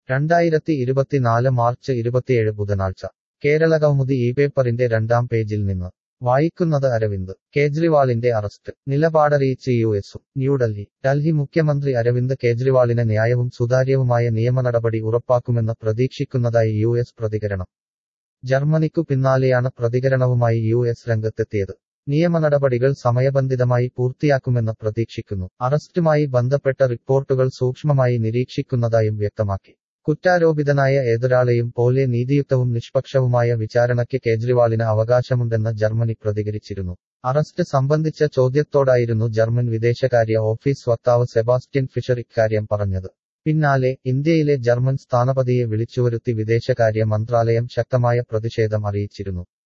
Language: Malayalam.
രണ്ടായിരത്തി ഇരുപത്തിനാല് മാർച്ച് ഇരുപത്തിയേഴ് ബുധനാഴ്ച കേരള കൗമുദി ഈ പേപ്പറിന്റെ രണ്ടാം പേജിൽ നിന്ന് വായിക്കുന്നത് അരവിന്ദ് കേജ്രിവാളിന്റെ അറസ്റ്റ് നിലപാടറിയിച്ച് യു എസും ന്യൂഡൽഹി ഡൽഹി മുഖ്യമന്ത്രി അരവിന്ദ് കേജ്രിവാളിന് ന്യായവും സുതാര്യവുമായ നിയമനടപടി ഉറപ്പാക്കുമെന്ന് പ്രതീക്ഷിക്കുന്നതായി യു എസ് പ്രതികരണം ജർമ്മനിക്കു പിന്നാലെയാണ് പ്രതികരണവുമായി യു എസ് രംഗത്തെത്തിയത് നിയമനടപടികൾ സമയബന്ധിതമായി പൂർത്തിയാക്കുമെന്ന് പ്രതീക്ഷിക്കുന്നു അറസ്റ്റുമായി ബന്ധപ്പെട്ട റിപ്പോർട്ടുകൾ സൂക്ഷ്മമായി നിരീക്ഷിക്കുന്നതായും വ്യക്തമാക്കി കുറ്റാരോപിതനായ ഏതൊരാളെയും പോലെ നീതിയുക്തവും നിഷ്പക്ഷവുമായ വിചാരണയ്ക്ക് കേജ്രിവാളിന് അവകാശമുണ്ടെന്ന് ജർമ്മനി പ്രതികരിച്ചിരുന്നു അറസ്റ്റ് സംബന്ധിച്ച ചോദ്യത്തോടായിരുന്നു ജർമ്മൻ വിദേശകാര്യ ഓഫീസ് വക്താവ് സെബാസ്റ്റ്യൻ ഫിഷർ ഇക്കാര്യം പറഞ്ഞത് പിന്നാലെ ഇന്ത്യയിലെ ജർമ്മൻ സ്ഥാനപതിയെ വിളിച്ചുവരുത്തി വിദേശകാര്യ മന്ത്രാലയം ശക്തമായ പ്രതിഷേധം അറിയിച്ചിരുന്നു